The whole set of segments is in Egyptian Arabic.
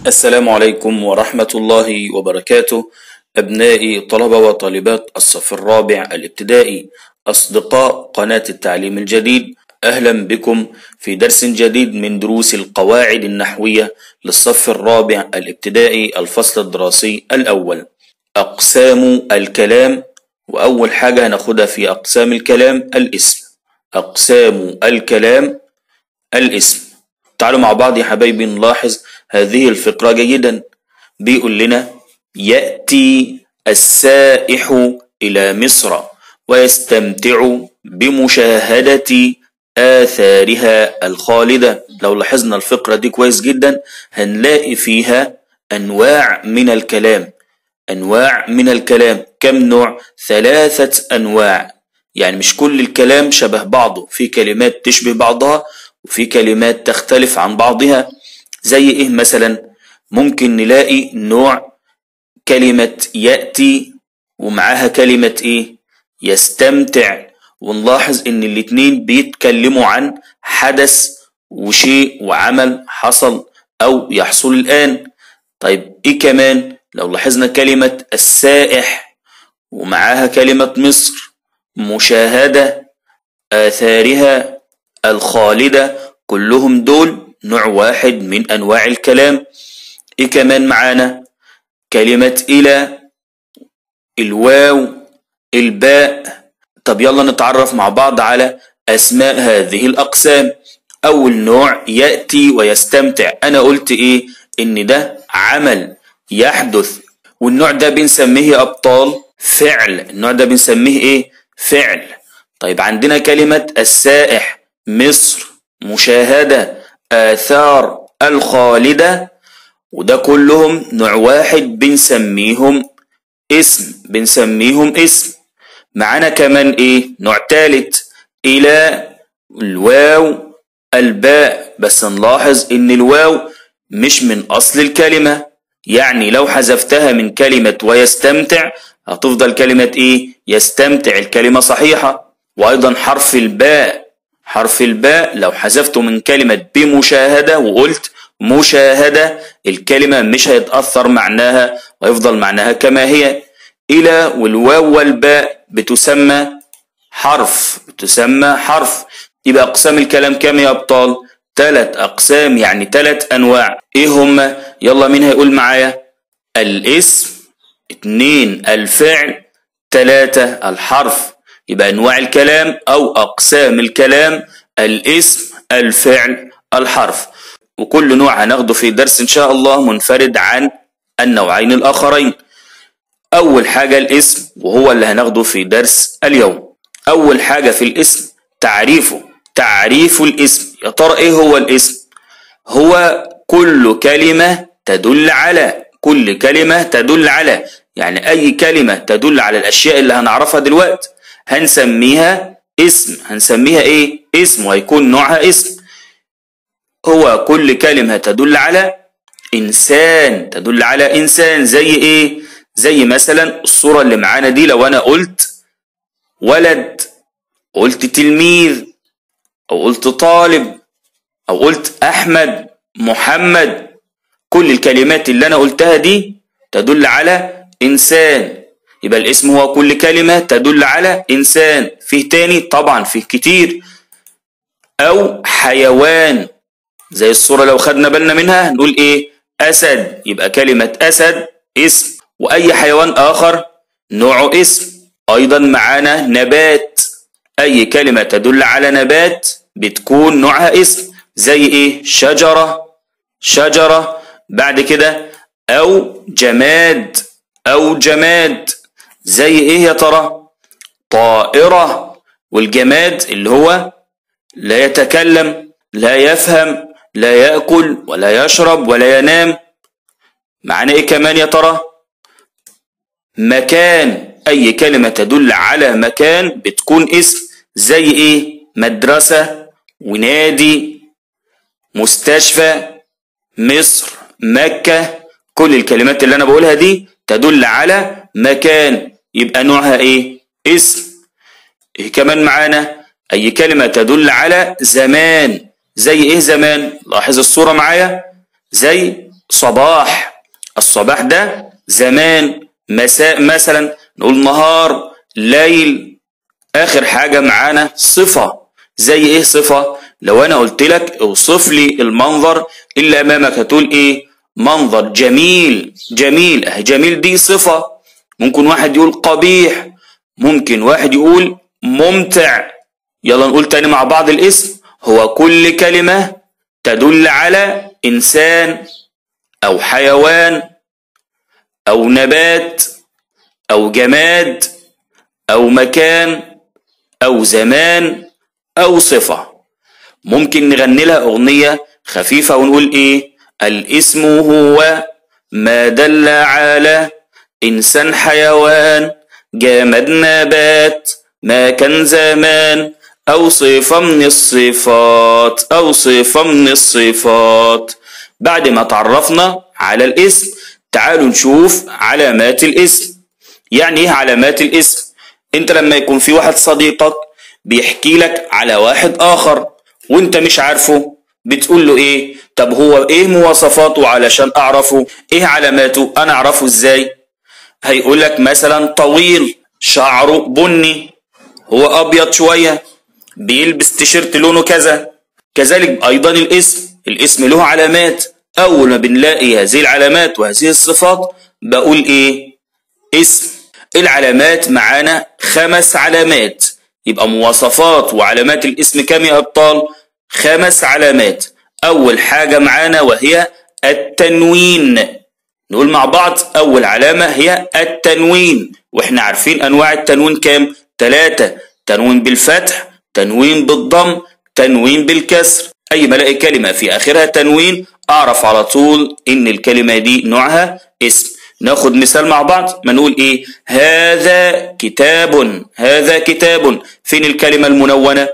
السلام عليكم ورحمة الله وبركاته أبنائي طلبة وطالبات الصف الرابع الابتدائي أصدقاء قناة التعليم الجديد أهلا بكم في درس جديد من دروس القواعد النحوية للصف الرابع الابتدائي الفصل الدراسي الأول أقسام الكلام وأول حاجة هناخدها في أقسام الكلام الاسم أقسام الكلام الاسم تعالوا مع بعض يا حبايبي نلاحظ هذه الفقرة جيدا بيقول لنا يأتي السائح إلى مصر ويستمتع بمشاهدة آثارها الخالدة لو لاحظنا الفقرة دي كويس جدا هنلاقي فيها أنواع من الكلام أنواع من الكلام كم نوع؟ ثلاثة أنواع يعني مش كل الكلام شبه بعضه في كلمات تشبه بعضها وفي كلمات تختلف عن بعضها زي ايه مثلا ممكن نلاقي نوع كلمة يأتي ومعاها كلمة ايه يستمتع ونلاحظ ان الاتنين بيتكلموا عن حدث وشيء وعمل حصل او يحصل الان طيب ايه كمان لو لاحظنا كلمة السائح ومعاها كلمة مصر مشاهدة آثارها الخالدة كلهم دول نوع واحد من أنواع الكلام إيه كمان معانا كلمة إلى الواو الباء طب يلا نتعرف مع بعض على أسماء هذه الأقسام أول نوع يأتي ويستمتع أنا قلت إيه إن ده عمل يحدث والنوع ده بنسميه أبطال فعل النوع ده بنسميه إيه فعل طيب عندنا كلمة السائح مصر مشاهدة آثار الخالدة وده كلهم نوع واحد بنسميهم اسم بنسميهم اسم معانا كمان ايه نوع تالت الى الواو الباء بس نلاحظ ان الواو مش من اصل الكلمة يعني لو حذفتها من كلمة ويستمتع هتفضل كلمة ايه يستمتع الكلمة صحيحة وايضا حرف الباء حرف الباء لو حذفته من كلمة بمشاهدة وقلت مشاهدة الكلمة مش هيتأثر معناها ويفضل معناها كما هي إلى والواو والباء بتسمى حرف بتسمى حرف يبقى أقسام الكلام كام يا أبطال؟ تلات أقسام يعني تلات أنواع إيه هما؟ يلا مين هيقول معايا؟ الاسم اتنين الفعل تلاتة الحرف يبقى أنواع الكلام أو أقسام الكلام الاسم الفعل الحرف وكل نوع هناخده في درس إن شاء الله منفرد عن النوعين الآخرين أول حاجة الاسم وهو اللي هناخده في درس اليوم أول حاجة في الاسم تعريفه تعريف الاسم يا ترى إيه هو الاسم هو كل كلمة تدل على كل كلمة تدل على يعني أي كلمة تدل على الأشياء اللي هنعرفها دلوقتي هنسميها اسم هنسميها ايه اسم وهيكون نوعها اسم هو كل كلمة تدل على انسان تدل على انسان زي ايه زي مثلا الصورة اللي معانا دي لو انا قلت ولد قلت تلميذ او قلت طالب او قلت احمد محمد كل الكلمات اللي انا قلتها دي تدل على انسان يبقى الاسم هو كل كلمة تدل على إنسان فيه تاني طبعا فيه كتير أو حيوان زي الصورة لو خدنا بالنا منها نقول إيه أسد يبقى كلمة أسد اسم وأي حيوان آخر نوعه اسم أيضا معانا نبات أي كلمة تدل على نبات بتكون نوعها اسم زي إيه شجرة شجرة بعد كده أو جماد أو جماد زي ايه يا ترى طائرة والجماد اللي هو لا يتكلم لا يفهم لا يأكل ولا يشرب ولا ينام معنى ايه كمان يا ترى مكان اي كلمة تدل على مكان بتكون اسم زي ايه مدرسة ونادي مستشفى مصر مكة كل الكلمات اللي انا بقولها دي تدل على مكان يبقى نوعها ايه اسم إيه كمان معانا اي كلمة تدل على زمان زي ايه زمان لاحظ الصورة معايا زي صباح الصباح ده زمان مساء مثلا نقول نهار ليل اخر حاجة معانا صفة زي ايه صفة لو انا قلت لك اوصف لي المنظر اللي امامك هتقول ايه منظر جميل جميل اه جميل دي صفة ممكن واحد يقول قبيح ممكن واحد يقول ممتع يلا نقول تاني مع بعض الاسم هو كل كلمة تدل على إنسان أو حيوان أو نبات أو جماد أو مكان أو زمان أو صفة ممكن نغني لها أغنية خفيفة ونقول إيه الاسم هو ما دل على إنسان حيوان جامد نبات ما كان زمان أو صفة من الصفات أو صفة من الصفات بعد ما تعرفنا على الاسم تعالوا نشوف علامات الاسم يعني ايه علامات الاسم انت لما يكون في واحد صديقك بيحكي لك على واحد اخر وانت مش عارفه بتقول له ايه طب هو ايه مواصفاته علشان اعرفه ايه علاماته انا اعرفه ازاي هيقول لك مثلا طويل شعره بني هو ابيض شويه بيلبس تيشيرت لونه كذا كذلك ايضا الاسم الاسم له علامات اول ما بنلاقي هذه العلامات وهذه الصفات بقول ايه اسم العلامات معانا خمس علامات يبقى مواصفات وعلامات الاسم كام يا ابطال خمس علامات اول حاجه معانا وهي التنوين نقول مع بعض اول علامه هي التنوين واحنا عارفين انواع التنوين كام ثلاثه تنوين بالفتح تنوين بالضم تنوين بالكسر اي ما الاقي كلمه في اخرها تنوين اعرف على طول ان الكلمه دي نوعها اسم ناخد مثال مع بعض ما نقول ايه هذا كتاب هذا كتاب فين الكلمه المنونه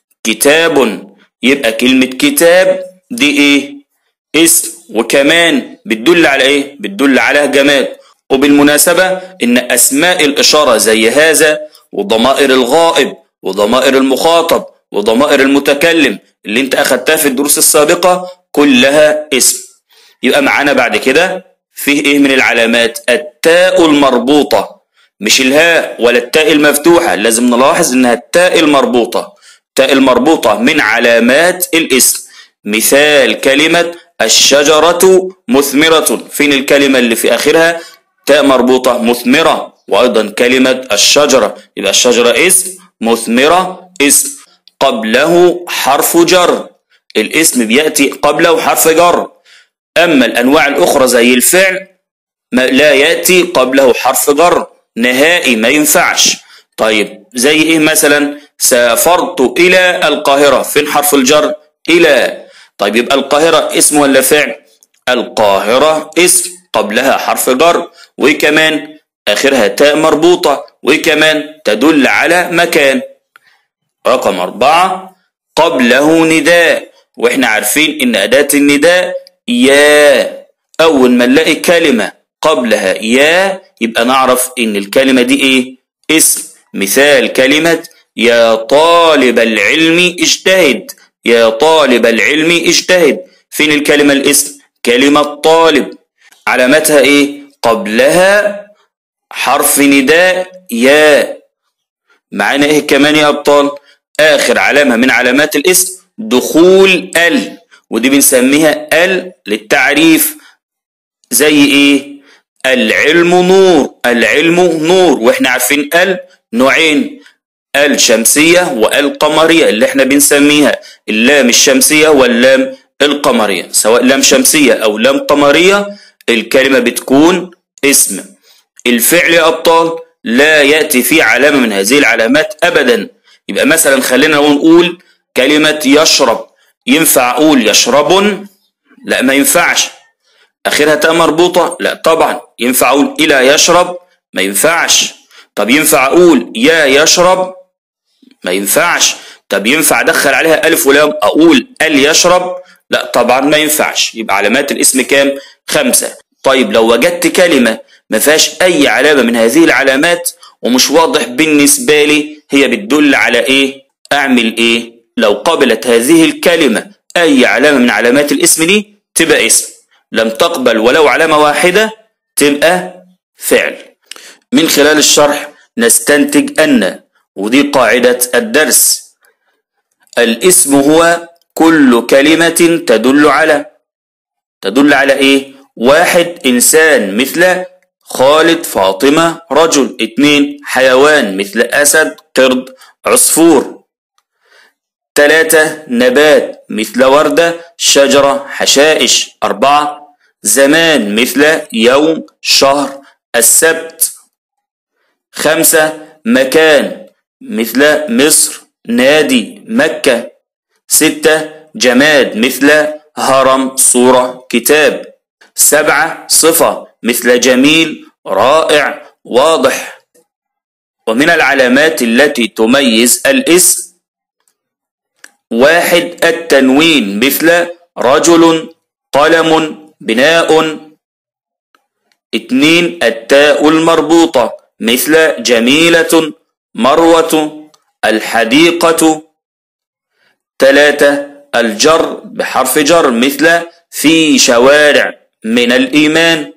كتاب يبقى كلمه كتاب دي ايه اسم وكمان بتدل على ايه بتدل على جماد وبالمناسبه ان اسماء الاشاره زي هذا وضمائر الغائب وضمائر المخاطب وضمائر المتكلم اللي انت اخدتها في الدروس السابقة كلها اسم يبقى معانا بعد كده فيه ايه من العلامات التاء المربوطة مش الهاء ولا التاء المفتوحة لازم نلاحظ انها التاء المربوطة التاء المربوطة من علامات الاسم مثال كلمة الشجرة مثمرة فين الكلمة اللي في آخرها تاء مربوطة مثمرة وأيضا كلمة الشجرة يبقى الشجرة اسم مثمرة اسم قبله حرف جر الاسم بيأتي قبله حرف جر أما الأنواع الأخرى زي الفعل ما لا يأتي قبله حرف جر نهائي ما ينفعش طيب زي إيه مثلا سافرت إلى القاهرة فين حرف الجر إلى طيب يبقى القاهرة اسم ولا فعل القاهرة اسم قبلها حرف جر وكمان آخرها تاء مربوطة وكمان تدل على مكان رقم أربعة قبله نداء وإحنا عارفين إن أداة النداء يا أول ما نلاقي كلمة قبلها يا يبقى نعرف إن الكلمة دي إيه اسم مثال كلمة يا طالب العلم اجتهد يا طالب العلم اجتهد فين الكلمة الاسم كلمة طالب علامتها إيه قبلها حرف نداء يا معانا ايه كمان يا ابطال اخر علامة من علامات الاسم دخول ال ودي بنسميها ال للتعريف زي ايه العلم نور العلم نور واحنا عارفين ال نوعين ال شمسية وال قمرية اللي احنا بنسميها اللام الشمسية واللام القمرية سواء لام شمسية او لام قمرية الكلمة بتكون اسم الفعل يا أبطال لا يأتي فيه علامة من هذه العلامات أبدا يبقى مثلا خلينا نقول كلمة يشرب ينفع أقول يشرب لا ما ينفعش آخرها تاء مربوطة لا طبعا ينفع أقول إلى يشرب ما ينفعش طب ينفع أقول يا يشرب ما ينفعش طب ينفع أدخل عليها ألف ولام أقول ال يشرب لا طبعا ما ينفعش يبقى علامات الاسم كام خمسة طيب لو وجدت كلمة ما فيهاش أي علامة من هذه العلامات ومش واضح بالنسبة لي هي بتدل على إيه أعمل إيه لو قبلت هذه الكلمة أي علامة من علامات الاسم دي تبقى اسم لم تقبل ولو علامة واحدة تبقى فعل من خلال الشرح نستنتج أن ودي قاعدة الدرس الاسم هو كل كلمة تدل على تدل على ايه واحد انسان مثل خالد فاطمة رجل اتنين حيوان مثل اسد قرد عصفور تلاتة نبات مثل وردة شجرة حشائش أربعة زمان مثل يوم شهر السبت خمسة مكان مثل مصر نادي مكة ستة جماد مثل هرم صورة كتاب سبعة صفة مثل جميل رائع واضح ومن العلامات التي تميز الاسم واحد التنوين مثل رجل قلم بناء اتنين التاء المربوطة مثل جميلة مروة الحديقة ثلاثة الجر بحرف جر مثل في شوارع من الإيمان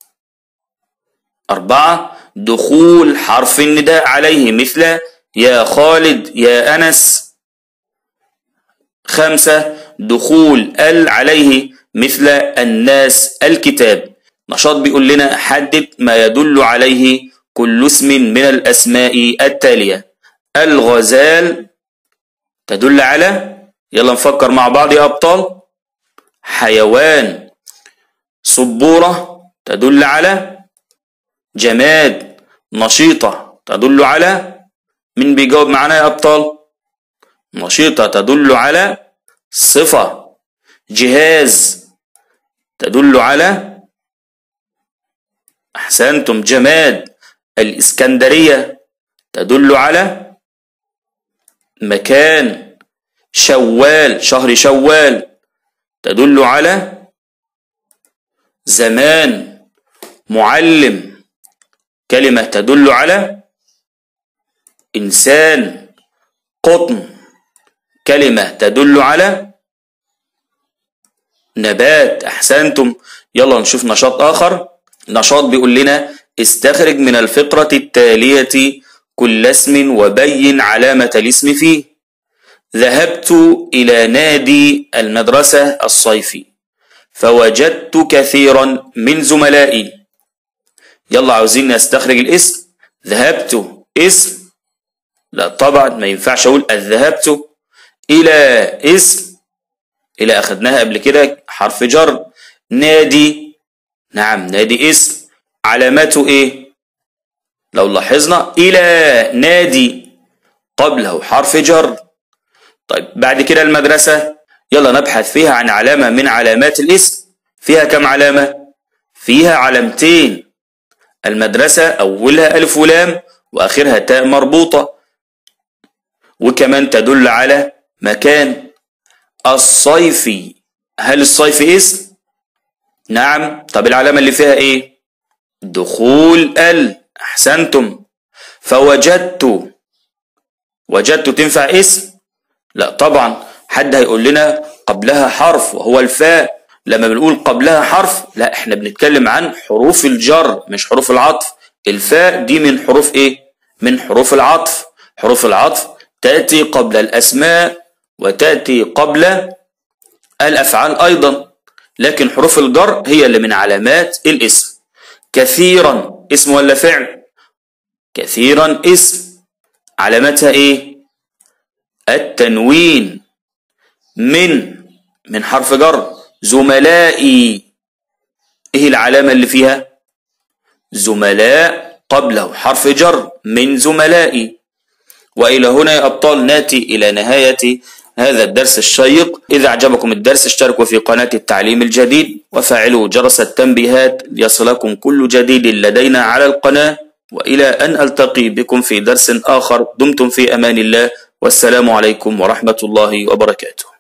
أربعة دخول حرف النداء عليه مثل يا خالد يا أنس خمسة دخول ال عليه مثل الناس الكتاب نشاط بيقول لنا حدد ما يدل عليه كل اسم من الأسماء التالية الغزال تدل على يلا نفكر مع بعض يا أبطال حيوان سبورة تدل على جماد نشيطة تدل على من بيجاوب معانا يا أبطال نشيطة تدل على صفة جهاز تدل على أحسنتم جماد الإسكندرية تدل على مكان شوال شهر شوال تدل على زمان معلم كلمة تدل على إنسان قطن كلمة تدل على نبات أحسنتم يلا نشوف نشاط آخر نشاط بيقول لنا استخرج من الفقرة التالية كل اسم وبين علامة الاسم فيه ذهبت إلى نادي المدرسة الصيفي فوجدت كثيرا من زملائي يلا عاوزين نستخرج الاسم ذهبت اسم لا طبعا ما ينفعش اقول ذهبت الى اسم الى اخدناها قبل كده حرف جر نادي نعم نادي اسم علامته ايه لو لاحظنا الى نادي قبله حرف جر طيب بعد كده المدرسة يلا نبحث فيها عن علامة من علامات الاسم فيها كم علامة فيها علامتين المدرسة أولها ألف ولام وآخرها تاء مربوطة وكمان تدل على مكان الصيفي هل الصيف اسم نعم طب العلامة اللي فيها ايه دخول ال احسنتم فوجدت وجدت تنفع اسم لا طبعا حد هيقول لنا قبلها حرف وهو الفاء لما بنقول قبلها حرف لا احنا بنتكلم عن حروف الجر مش حروف العطف الفاء دي من حروف ايه من حروف العطف حروف العطف تأتي قبل الأسماء وتأتي قبل الأفعال أيضا لكن حروف الجر هي اللي من علامات الاسم كثيرا اسم ولا فعل كثيرا اسم علامتها ايه التنوين من من حرف جر زملائي ايه العلامة اللي فيها زملاء قبله حرف جر من زملائي وإلى هنا يا أبطال ناتي إلى نهاية هذا الدرس الشيق إذا أعجبكم الدرس اشتركوا في قناة التعليم الجديد وفعلوا جرس التنبيهات ليصلكم كل جديد لدينا على القناة وإلى أن ألتقي بكم في درس آخر دمتم في أمان الله والسلام عليكم ورحمة الله وبركاته